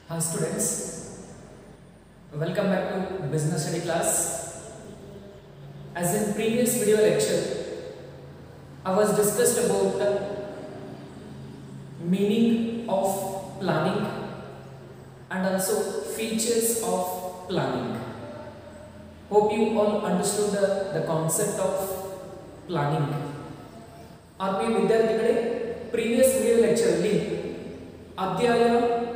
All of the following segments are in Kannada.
Hi students, welcome back to business study class. As in previous video lecture, I was discussed about the meaning of planning and also features of planning. Hope you all understood the, the concept of planning. ಆತ್ಮೀಯ ವಿದ್ಯಾರ್ಥಿಗಳೇ ಪ್ರೀವಿಯಸ್ ವಿಡಿಯೋ ಲೆಕ್ಚರಲ್ಲಿ ಅಧ್ಯಾಯ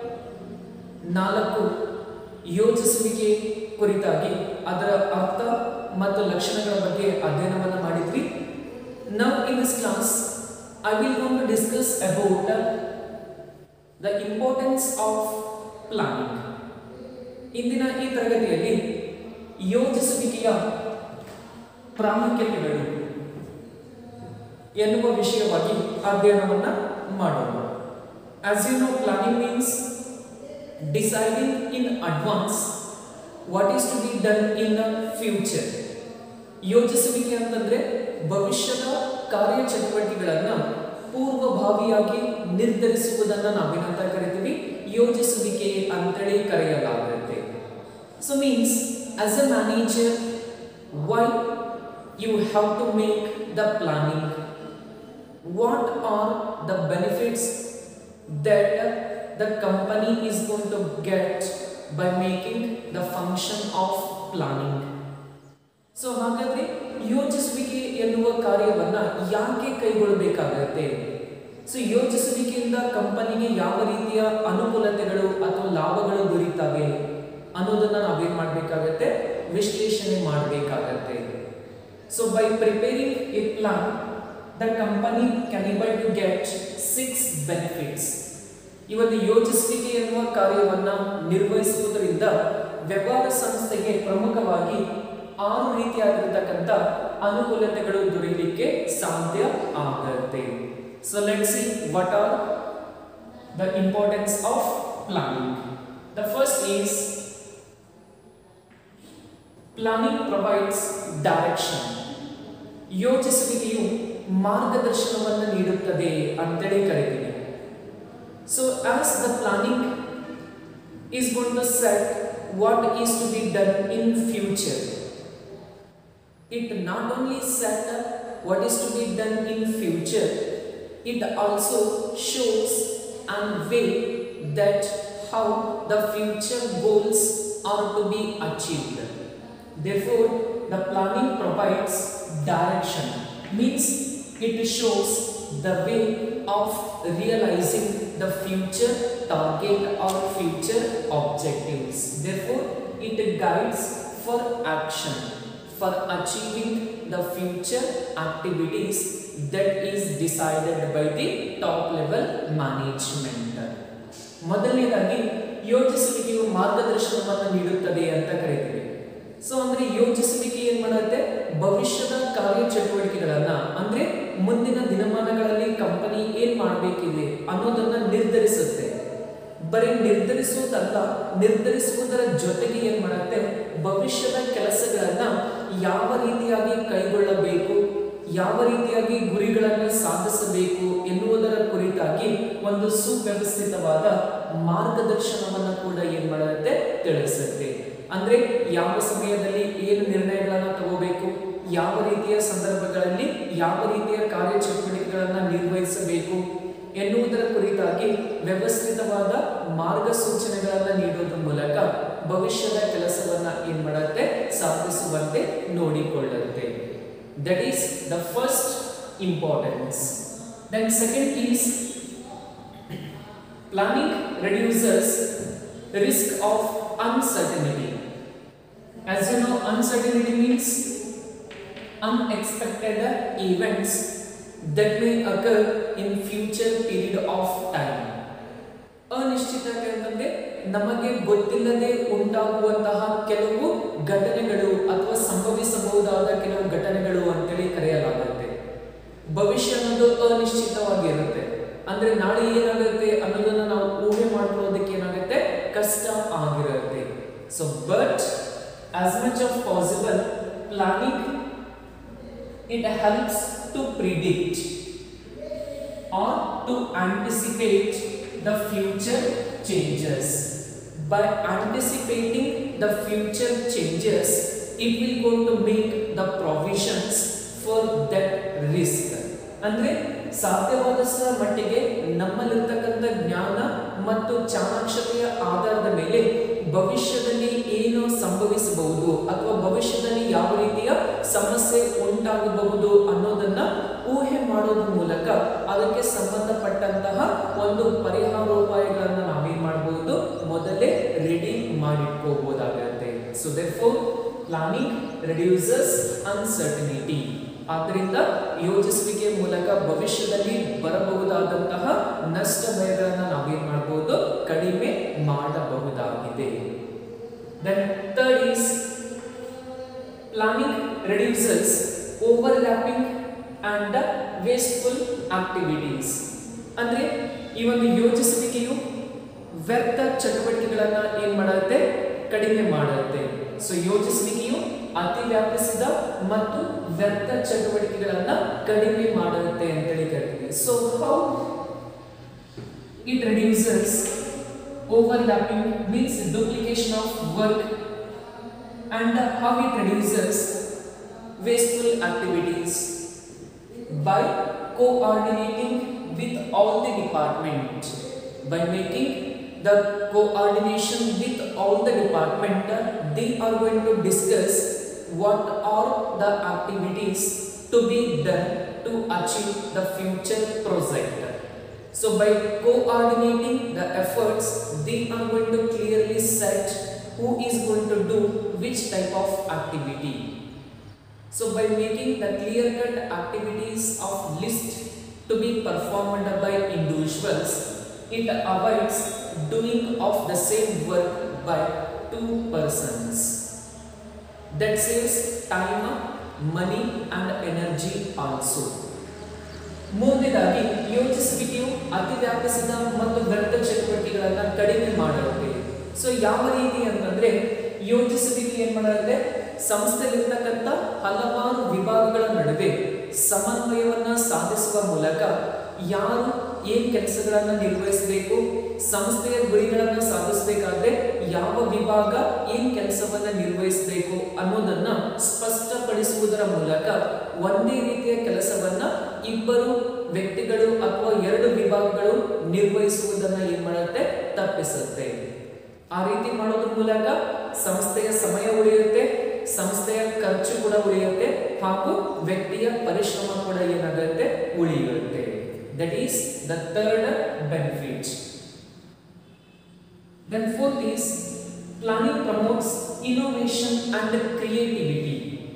ನಾಲ್ಕು ಯೋಚಿಸುವಿಕೆ ಕುರಿತಾಗಿ ಅದರ ಅರ್ಥ ಮತ್ತು ಲಕ್ಷಣಗಳ ಬಗ್ಗೆ ಅಧ್ಯಯನವನ್ನು ಮಾಡಿದ್ವಿ now in this class I will going to discuss about the importance of planning ಇಂದಿನ ಈ ತರಗತಿಯಲ್ಲಿ ಯೋಚಿಸುವಿಕೆಯ ಪ್ರಾಮುಖ್ಯತೆಗಳು ಎನ್ನುವ ವಿಷಯವಾಗಿ ಅಧ್ಯಯನವನ್ನು ಮಾಡೋಣ as you know planning means deciding in advance what is to be done in the future ಯೋಚಿಸುವಿಕೆ ಅಂತಂದ್ರೆ ಭವಿಷ್ಯದ ಕಾರ್ಯಚಟುವಟಿಕೆಗಳನ್ನು ಪೂರ್ವಭಾವಿಯಾಗಿ ನಿರ್ಧರಿಸುವುದನ್ನು ನಾವೇನಂತ ಕರಿತೀವಿ ಯೋಚಿಸುವಿಕೆ ಅಂತೇಳಿ ಕರೆಯಲಾಗುತ್ತೆ so means as a manager why you have to make the planning what are the benefits that the company is going to get by making the function of planning so ಹಾಗಾದ್ರೆ ಯೋಚಿಸುವಿಕೆ ಎನ್ನುವ ಕಾರ್ಯವನ್ನ ಯಾಕೆ ಕೈಗೊಳ್ಳಬೇಕಾಗತ್ತೆ ಸೊ ಯೋಚಿಸುವಿಕೆಯಿಂದ ಕಂಪನಿಗೆ ಯಾವ ರೀತಿಯ ಅನುಕೂಲತೆಗಳು ಅಥವಾ ಲಾಭಗಳು ದೊರೀತವೆ ಅನ್ನೋದನ್ನ ನಾವೇನ್ ಮಾಡಬೇಕಾಗತ್ತೆ ವಿಶ್ಲೇಷಣೆ ಮಾಡಬೇಕಾಗತ್ತೆ so by preparing a plan the company can able to get six benefits ಈ ಒಂದು ಯೋಚಿಸುವಿಕೆ ಎನ್ನುವ ಕಾರ್ಯವನ್ನ ನಿರ್ವಹಿಸುವುದರಿಂದ ವ್ಯವಹಾರ ಸಂಸ್ಥೆಗೆ ಪ್ರಮುಖವಾಗಿ ಆರು ರೀತಿಯಾಗಿರತಕ್ಕಂಥ ಅನುಕೂಲತೆಗಳು ದೊರೆಯಲಿಕ್ಕೆ ಸಾಧ್ಯ ಆಗುತ್ತೆ so let see what are the importance of planning the first is planning provides direction ಯೋಚಿಸುವಿಕೆಯು ಮಾರ್ಗದರ್ಶನವನ್ನು ನೀಡುತ್ತದೆ ಅಂತೇಳಿ ಕರಿತೀವಿ so as the planning is gone to set what is to be done in future it not only set what is to be done in future it also shows and way that how the future goals are to be achieved therefore the planning provides direction means it shows the way of realizing the future target or future objectives therefore it guides for action for achieving the future activities that is decided by the top level management ಮೊದಲನೇದಾಗಿ ಯೋಚಿಸುವಿಕೆಯು ಮಾರ್ಗದರ್ಶನವನ್ನು ನೀಡುತ್ತದೆ ಅಂತ ಕರೀತೀವಿ ಸೊ ಅಂದ್ರೆ ಯೋಚಿಸುವಿಕೆ ಏನ್ ಮಾಡುತ್ತೆ ಭವಿಷ್ಯದ ಕಾರ್ಯಚಟುವಟಿಕೆಗಳನ್ನ ಅಂದ್ರೆ ಮುಂದಿನ ದಿನಮಾನಗಳಲ್ಲಿ ಕಂಪನಿ ಏನ್ ಮಾಡಬೇಕಿದೆ ಅನ್ನೋದನ್ನ ನಿರ್ಧರಿಸುತ್ತೆ ಬರೀ ನಿರ್ಧರಿಸುವುದಲ್ಲ ನಿರ್ಧರಿಸುವುದರ ಜೊತೆಗೆ ಏನ್ ಮಾಡುತ್ತೆ ಭವಿಷ್ಯದ ಕೆಲಸಗಳನ್ನ ಯಾವ ರೀತಿಯಾಗಿ ಕೈಗೊಳ್ಳಬೇಕು ಯಾವ ರೀತಿಯಾಗಿ ಗುರಿಗಳನ್ನು ಸಾಧಿಸಬೇಕು ಎನ್ನುವುದರ ಕುರಿತಾಗಿ ಒಂದು ಸುವ್ಯವಸ್ಥಿತವಾದ ಮಾರ್ಗದರ್ಶನವನ್ನು ಕೂಡ ಏನ್ ಮಾಡುತ್ತೆ ತಿಳಿಸುತ್ತೆ ಅಂದ್ರೆ ಯಾವ ಸಮಯದಲ್ಲಿ ಏನು ನಿರ್ಣಯಗಳನ್ನು ತಗೋಬೇಕು ಯಾವ ರೀತಿಯ ಸಂದರ್ಭಗಳಲ್ಲಿ ಯಾವ ರೀತಿಯ ಕಾರ್ಯಚಟುವಟಿಕೆಗಳನ್ನು ನಿರ್ವಹಿಸಬೇಕು ಎನ್ನುವುದರ ಕುರಿತಾಗಿ ವ್ಯವಸ್ಥಿತವಾದ ಮಾರ್ಗಸೂಚನೆಗಳನ್ನು ನೀಡುವುದರ ಮೂಲಕ ಭವಿಷ್ಯದ ಕೆಲಸವನ್ನ ಏನ್ ಮಾಡುತ್ತೆ ಸಾಧಿಸುವಂತೆ ನೋಡಿಕೊಳ್ಳುತ್ತೆ that is the first importance then second is planning reduces risk of uncertainty. As you know, uncertainty means unexpected events that may occur in future period of time. ಅನಿಶ್ಚಿತತೆ ಅಂತಂದ್ರೆ ನಮಗೆ ಗೊತ್ತಿಲ್ಲದೆ ಉಂಟಾಗುವಂತಹ ಕೆಲವು ಘಟನೆಗಳು ಅಥವಾ ಸಂಭವಿಸಬಹುದಾದ ಕೆಲವು ಘಟನೆಗಳು ಅಂತೇಳಿ ಕರೆಯಲಾಗುತ್ತೆ ಭವಿಷ್ಯ ಅನ್ನೋದು ಅನಿಶ್ಚಿತವಾಗಿರುತ್ತೆ ಅಂದ್ರೆ ನಾಳೆ ಏನಾಗುತ್ತೆ ಅನ್ನೋದನ್ನ ನಾವು ಊಹೆ ಮಾಡ್ಕೊಳ್ಳೋದಕ್ಕೆ ಏನಾಗುತ್ತೆ ಕಷ್ಟ ಆಗಿರುತ್ತೆ so but as much of possible planning it helps to predict or to anticipate the future changes by anticipating the future changes it will going to make the provisions for that risk ಅಂದ್ರೆ ಸಾಧ್ಯವಾದಷ್ಟರ ಮಟ್ಟಿಗೆ ನಮ್ಮಲ್ಲಿರ್ತಕ್ಕಂಥ ಜ್ಞಾನ ಮತ್ತು ಚಾಣಾಕ್ಷತೆಯ ಆಧಾರದ ಮೇಲೆ ಭವಿಷ್ಯದಲ್ಲಿ ಏನು ಸಂಭವಿಸಬಹುದು ಅಥವಾ ಭವಿಷ್ಯದಲ್ಲಿ ಯಾವ ರೀತಿಯ ಸಮಸ್ಯೆ ಉಂಟಾಗಬಹುದು ಅನ್ನೋದನ್ನ ಊಹೆ ಮಾಡೋದ್ರ ಮೂಲಕ ಅದಕ್ಕೆ ಸಂಬಂಧಪಟ್ಟಂತಹ ಒಂದು ಪರಿಹಾರೋಪಾಯಗಳನ್ನ ನಾವೇನ್ ಮಾಡಬಹುದು ಮೊದಲೇ ರೆಡಿ ಮಾಡಿಟ್ಕೋಬಹುದಾಗಿರುತ್ತೆ so for planning reduces uncertainty ಆದ್ದರಿಂದ ಯೋಜಿಸುವಿಕೆ ಮೂಲಕ ಭವಿಷ್ಯದಲ್ಲಿ ಬರಬಹುದಾದಂತಹ ನಷ್ಟ ಭಯಗಳನ್ನ ನಾವೇನ್ ಮಾಡಬಹುದು ಕಡಿಮೆ ಮಾಡಬಹುದಾಗಿದೆ then third is planning reduces overlapping and wasteful activities ಅಂದ್ರೆ ಈ ಒಂದು ಯೋಜಿಸುವಿಕೆಯು ವ್ಯರ್ಥ ಚಟುವಟಿಕೆಗಳನ್ನ ಏನ್ ಮಾಡುತ್ತೆ ಕಡಿಮೆ ಮಾಡುತ್ತೆ ಸೊ ಯೋಜಿಸುವಿಕೆಯು ಅತಿ ವ್ಯಾಪಿಸಿದ ಮತ್ತು ವ್ಯರ್ಥ ಚಟುವಟಿಕೆಗಳನ್ನ ಕಡಿಮೆ ಮಾಡುತ್ತೆ ಅಂತೇಳಿ ಕರಿತೀವಿ so how it reduces overlapping means duplication of work and how it reduces wasteful activities by coordinating with all the department by making the coordination with all the department they are going to discuss what are the activities to be done to achieve the future project so by coordinating the efforts they are going to clearly set who is going to do which type of activity so by making the clear-cut activities of list to be performed by individuals, it avoids doing of the same work by two persons. That saves time, money and energy also. ಮೂರನೇದಾಗಿ ಯೋಚಿಸುವಿಕೆಯು ಅತಿ ವ್ಯಾಪಿಸಿದ ಮತ್ತು ವ್ಯರ್ಥ ಚಟುವಟಿಕೆಗಳನ್ನ ಕಡಿಮೆ ಮಾಡುತ್ತೆ ಸೊ ಯಾವ ರೀತಿ ಅಂತಂದ್ರೆ ಯೋಚಿಸುವಿಕೆ ಏನ್ ಮಾಡುತ್ತೆ ಸಂಸ್ಥೆಯಲ್ಲಿರ್ತಕ್ಕಂಥ ಹಲವಾರು ವಿಭಾಗಗಳ ನಡುವೆ ಸಮನ್ವಯವನ್ನ ಸಾಧಿಸುವ ಮೂಲಕ ಯಾರು ಏನ್ ಕೆಲಸಗಳನ್ನ ನಿರ್ವಹಿಸಬೇಕು ಸಂಸ್ಥೆಯ ಗುರಿಗಳನ್ನ ಸಾಧಿಸಬೇಕಾದ್ರೆ ಯಾವ ವಿಭಾಗ ಏನ್ ಕೆಲಸವನ್ನ ನಿರ್ವಹಿಸಬೇಕು ಅನ್ನೋದನ್ನ ಸ್ಪಷ್ಟಪಡಿಸುವುದರ ಮೂಲಕ ಒಂದೇ ರೀತಿಯ ಕೆಲಸವನ್ನ ಇಬ್ಬರು ವ್ಯಕ್ತಿಗಳು ಅಥವಾ ಎರಡು ವಿಭಾಗಗಳು ನಿರ್ವಹಿಸುವುದನ್ನ ಏನ್ ಮಾಡುತ್ತೆ ತಪ್ಪಿಸುತ್ತೆ ಆ ರೀತಿ ಮಾಡೋದ್ರ ಮೂಲಕ ಸಂಸ್ಥೆಯ ಸಮಯ ಉಳಿಯುತ್ತೆ ಸಂಸ್ಥೆಯ ಖರ್ಚು ಕೂಡ ಉಳಿಯುತ್ತೆ ಹಾಗೂ ವ್ಯಕ್ತಿಯ ಪರಿಶ್ರಮ ಕೂಡ ಏನಾಗುತ್ತೆ ಉಳಿಯುತ್ತೆ that is the third benefit then fourth is planning promotes innovation and creativity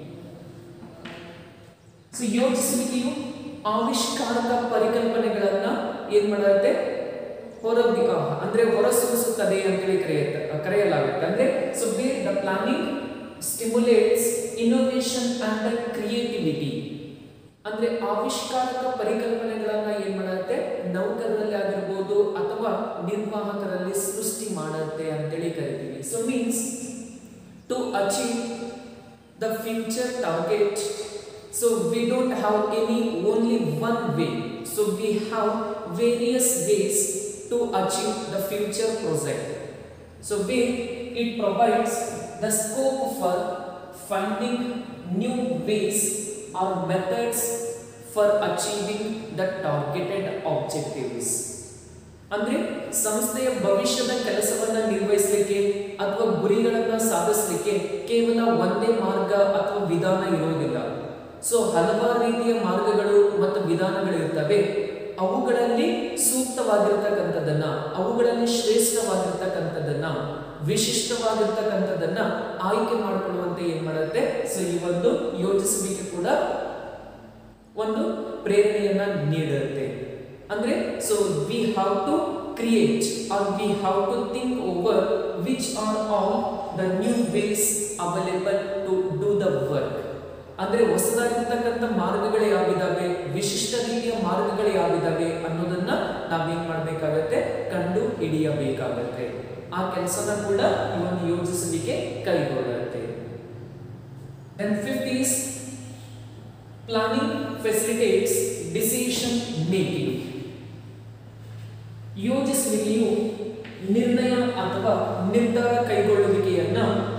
so ಯೋಚಿಸುವಿಕೆಯು ಆವಿಷ್ಕಾರಕ ಪರಿಕಲ್ಪನೆಗಳನ್ನ ಏನ್ ಮಾಡುತ್ತೆ ಹೊರ ಅಂದ್ರೆ ಹೊರಸೂಸುತ್ತದೆ ಅಂತೇಳಿ ಕರೆಯುತ್ತೆ ಕರೆಯಲಾಗುತ್ತೆ ಅಂದ್ರೆ so where the planning stimulates innovation and creativity ಅಂದ್ರೆ ಆವಿಷ್ಕಾರಕ ಪರಿಕಲ್ಪನೆಗಳನ್ನ ಏನ್ ಮಾಡುತ್ತೆ ನೌಕರರಲ್ಲಿ ಆಗಿರ್ಬೋದು ಅಥವಾ ನಿರ್ವಾಹಕರಲ್ಲಿ ಸೃಷ್ಟಿ ಮಾಡುತ್ತೆ ಅಂತೇಳಿ ಕರಿತೀವಿ so means to achieve the future target so we don't have any only one way so we have various ways to achieve the future project. So where it provides the scope for finding new ways or methods for achieving the targeted objectives. ಅಂದ್ರೆ ಸಂಸ್ಥೆಯ ಭವಿಷ್ಯದ ಕೆಲಸವನ್ನ ನಿರ್ವಹಿಸಲಿಕ್ಕೆ ಅಥವಾ ಗುರಿಗಳನ್ನ ಸಾಧಿಸಲಿಕ್ಕೆ ಕೇವಲ ಒಂದೇ ಮಾರ್ಗ ಅಥವಾ ವಿಧಾನ ಇರುವುದಿಲ್ಲ ಸೊ ಹಲವಾರು ರೀತಿಯ ಮಾರ್ಗಗಳು ಮತ್ತು ವಿಧಾನಗಳು ಇರ್ತವೆ ಅವುಗಳಲ್ಲಿ ಸೂಕ್ತವಾಗಿರ್ತಕ್ಕಂಥದ್ದನ್ನ ಅವುಗಳಲ್ಲಿ ಶ್ರೇಷ್ಠವಾಗಿರ್ತಕ್ಕಂಥದ್ದನ್ನ ವಿಶಿಷ್ಟವಾಗಿರ್ತಕ್ಕಂಥದ್ದನ್ನ ಆಯ್ಕೆ ಮಾಡಿಕೊಳ್ಳುವಂತೆ ಏನ್ ಮಾಡುತ್ತೆ ಸೊ ಈ ಒಂದು ಯೋಚಿಸುವಿಕೆ ಕೂಡ ಒಂದು ಪ್ರೇರಣೆಯನ್ನ ನೀಡುತ್ತೆ ಅಂದ್ರೆ so we have to create or we have to think over which are all the new ways available to do the work ಅಂದ್ರೆ ಹೊಸದಾಗಿರ್ತಕ್ಕಂಥ ಮಾರ್ಗಗಳು ಯಾವಿದಾವೆ ವಿಶಿಷ್ಟ ರೀತಿಯ ಮಾರ್ಗಗಳು ಯಾವಿದಾವೆ ಅನ್ನೋದನ್ನ ನಾವೇನ್ ಮಾಡ್ಬೇಕಾಗತ್ತೆ ಕಂಡು ಹಿಡಿಯಬೇಕಾಗತ್ತೆ ಆ ಕೆಲಸನ ಕೂಡ ಈ ಒಂದು ಯೋಜಿಸುವಿಕೆ ಕೈಗೊಳ್ಳುತ್ತೆ and fifth is planning facilitates decision making ಯೋಜಿಸುವಿಕೆಯು ನಿರ್ಣಯ ಅಥವಾ ನಿರ್ಧಾರ ಕೈಗೊಳ್ಳುವಿಕೆಯನ್ನ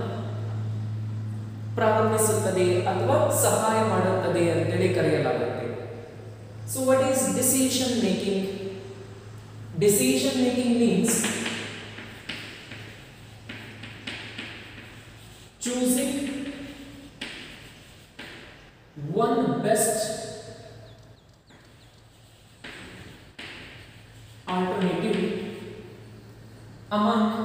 ಪ್ರಾರಂಭಿಸುತ್ತದೆ ಅಥವಾ ಸಹಾಯ ಮಾಡುತ್ತದೆ ಅಂತೇಳಿ ಕರೆಯಲಾಗುತ್ತೆ so what is decision making decision making means choosing one best alternative among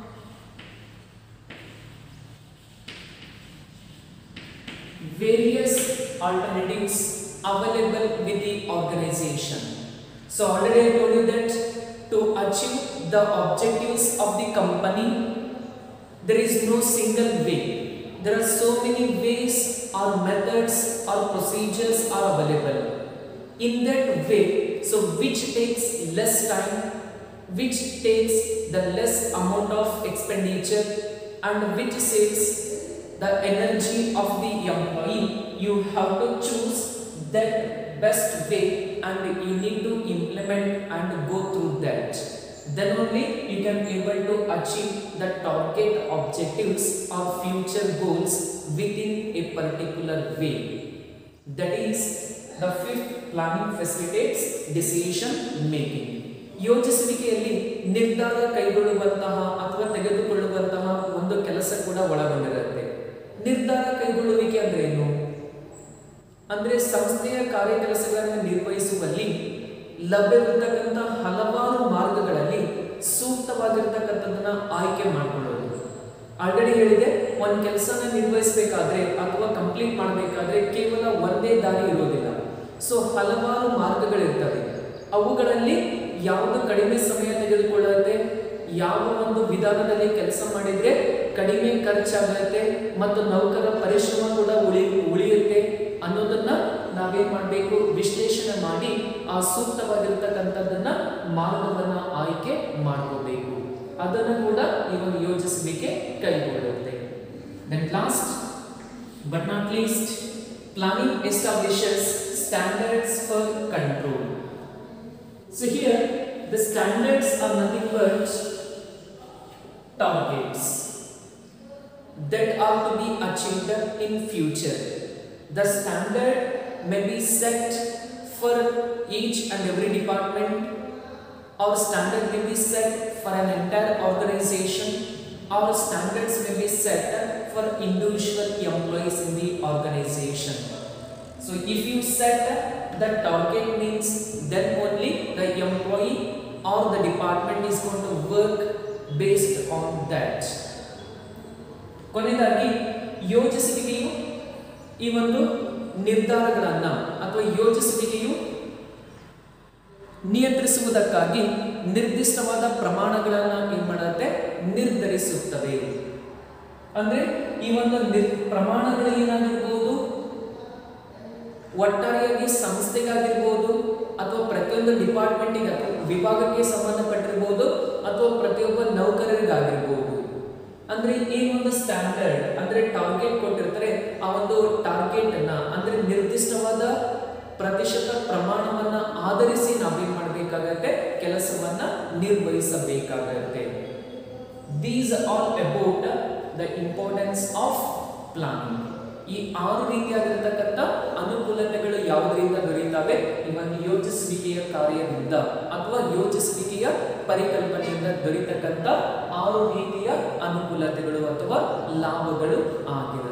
various alternatives available with the organization. So already I told you that to achieve the objectives of the company there is no single way. There are so many ways or methods or procedures are available. In that way, so which takes less time, which takes the less amount of expenditure and which saves the energy of the employee, you have to choose that best way and you need to implement and go through that then only you can able to achieve the target objectives or future goals within a particular way that is the fifth planning facilitates decision making ಯೋಚಿಸುವಿಕೆಯಲ್ಲಿ ನಿರ್ಧಾರ ಕೈಗೊಳ್ಳುವಂತಹ ಅಥವಾ ತೆಗೆದುಕೊಳ್ಳುವಂತಹ ಒಂದು ಕೆಲಸ ಕೂಡ ಒಳಗೊಂಡಿರುತ್ತೆ ನಿರ್ಧಾರ ಕೈಗೊಳ್ಳುವಿಕೆ ಅಂದ್ರೆ ಏನು ಅಂದ್ರೆ ಸಂಸ್ಥೆಯ ಕಾರ್ಯಕೆಲಸಗಳನ್ನು ನಿರ್ವಹಿಸುವಲ್ಲಿ ಲಭ್ಯವಿರತಕ್ಕಂಥ ಹಲವಾರು ಮಾರ್ಗಗಳಲ್ಲಿ ಸೂಕ್ತವಾಗಿರ್ತಕ್ಕಂಥದ್ದನ್ನ ಆಯ್ಕೆ ಮಾಡಿಕೊಳ್ಳೋದು ಆಲ್ರೆಡಿ ಹೇಳಿದೆ ಒಂದು ಕೆಲಸನ ನಿರ್ವಹಿಸಬೇಕಾದ್ರೆ ಅಥವಾ ಕಂಪ್ಲೀಟ್ ಮಾಡಬೇಕಾದ್ರೆ ಕೇವಲ ಒಂದೇ ದಾರಿ ಇರೋದಿಲ್ಲ ಸೊ ಹಲವಾರು ಮಾರ್ಗಗಳಿರ್ತವೆ ಅವುಗಳಲ್ಲಿ ಯಾವುದು ಕಡಿಮೆ ಸಮಯ ತೆಗೆದುಕೊಳ್ಳುತ್ತೆ ಯಾವ ಒಂದು ವಿಧಾನದಲ್ಲಿ ಕೆಲಸ ಮಾಡಿದ್ರೆ ಕಡಿಮೆ ಖರ್ಚಾಗುತ್ತೆ ಮತ್ತು ನೌಕರ ಪರಿಶ್ರಮ ಕೂಡ ಉಳಿ ಉಳಿಯುತ್ತೆ ಅನ್ನೋದನ್ನ ನಾವೇನ್ ಮಾಡಬೇಕು ವಿಶ್ಲೇಷಣೆ ಮಾಡಿ ಆ ಸೂಕ್ತವಾಗಿರ್ತಕ್ಕಂಥದ್ದನ್ನ ಮಾರ್ಗವನ್ನ ಆಯ್ಕೆ ಮಾಡ್ಕೋಬೇಕು ಅದನ್ನು ಕೂಡ ಈ ಒಂದು ಯೋಚಿಸಲಿಕ್ಕೆ ಕೈಗೊಳ್ಳುತ್ತೆ then last but not least planning establishes standards for control so here the standards are nothing but targets that are to be achieved in future. The standard may be set for each and every department or standard may be set for an entire organization or standards may be set for individual employees in the organization. So if you set the target means then only the employee or the department is going to work based on that. ಕೊನೆಯದಾಗಿ ಯೋಚಿಸುವಿಕೆಯು ಈ ಒಂದು ನಿರ್ಧಾರಗಳನ್ನ ಅಥವಾ ಯೋಚಿಸುವಿಕೆಯು ನಿಯಂತ್ರಿಸುವುದಕ್ಕಾಗಿ ನಿರ್ದಿಷ್ಟವಾದ ಪ್ರಮಾಣಗಳನ್ನು ಏನ್ ಮಾಡುತ್ತೆ ನಿರ್ಧರಿಸುತ್ತವೆ ಅಂದ್ರೆ ಈ ಒಂದು ನಿರ್ ಪ್ರಮಾಣಗಳು ಏನಾಗಿರ್ಬೋದು ಒಟ್ಟಾರೆಯಾಗಿ ಸಂಸ್ಥೆಗಾಗಿರ್ಬೋದು ಅಥವಾ ಪ್ರತಿಯೊಂದು ಡಿಪಾರ್ಟ್ಮೆಂಟಿಗೆ ಅಥವಾ ವಿಭಾಗಕ್ಕೆ ಸಂಬಂಧಪಟ್ಟಿರ್ಬೋದು ಅಥವಾ ಪ್ರತಿಯೊಬ್ಬ ನೌಕರರಿಗಾಗಿರ್ಬೋದು ಅಂದ್ರೆ ಈ ಒಂದು ಸ್ಟ್ಯಾಂಡರ್ಡ್ ಅಂದ್ರೆ ಟಾರ್ಗೆಟ್ ಕೊಟ್ಟಿರ್ತಾರೆ ಆ ಒಂದು ಟಾರ್ಗೆಟ್ ಅನ್ನ ಅಂದ್ರೆ ನಿರ್ದಿಷ್ಟವಾದ ಪ್ರತಿಶತ ಪ್ರಮಾಣವನ್ನ ಆಧರಿಸಿ ನಾವೇನ್ ಮಾಡಬೇಕಾಗತ್ತೆ ಕೆಲಸವನ್ನ ನಿರ್ವಹಿಸಬೇಕಾಗತ್ತೆ these all about the importance of planning ಈ ಆರು ರೀತಿಯಾಗಿರ್ತಕ್ಕಂಥ ಅನುಕೂಲತೆಗಳು ಯಾವುದರಿಂದ ದೊರೆಯುತ್ತವೆ ಇವನ್ ಯೋಚಿಸುವಿಕೆಯ ಕಾರ್ಯದಿಂದ ಅಥವಾ ಯೋಚಿಸುವಿಕೆಯ ಪರಿಕಲ್ಪನೆಯಿಂದ ದೊರೆತಕ್ಕಂಥ ಆರು ರೀತಿಯ ಅನುಕೂಲತೆಗಳು ಅಥವಾ ಲಾಭಗಳು ಆಗಿರುತ್ತೆ